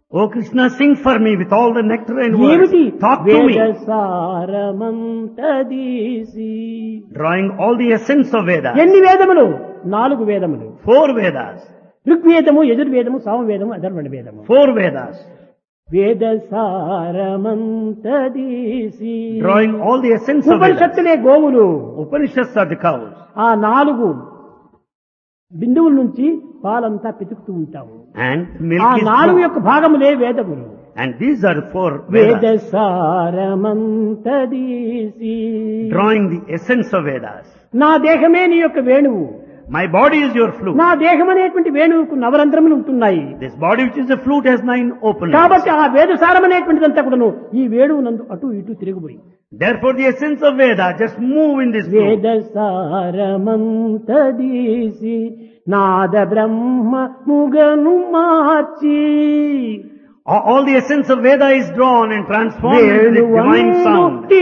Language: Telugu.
Oh Krishna, sing for me with all the nectar and ఏమిటి words. Talk to me. వేదసారమంతదీసి Drawing all the essence of Vedas. ఎన్ని వేదములు నాలుగు వేదములు Four Vedas. ఋగ్వేదము యజుర్వేదము సామవేదము అధర్వణ వేదము Four Vedas. వేదసారమంతదీసి Drawing all the essence of Vedas. ఉపనిషత్తులే గోవులు Upanishads are the cows. ఆ నాలుగు బిందువుల నుంచి పాలంతా పితుకుతూ ఉంటాము And ఆ milk is నాలుగు flowing. యొక్క భాగములే వేదములు And these are four Vedas. వేదసారమంతదీసి Drawing the essence of Vedas. నా దేహమే నీ యొక్క వేణువు My body is your flute. నా దేహం అనేటువంటి వేణువుకు నవరంధ్రములు ఉంటున్నాయి This body which is a flute has nine openings. కాబట్టి ఆ వేదసారం అనేటువంటిదంతా కూడాను ఈ వేణువు నందు అటు ఇటు తిరుగుపోయి Therefore the essence of Veda just move in this flute. వేదసారమంతదీసి నాద బ్రహ్మ ముగను మార్చి All all the essence of Veda is drawn and transformed into the divine sound. వేణువంటి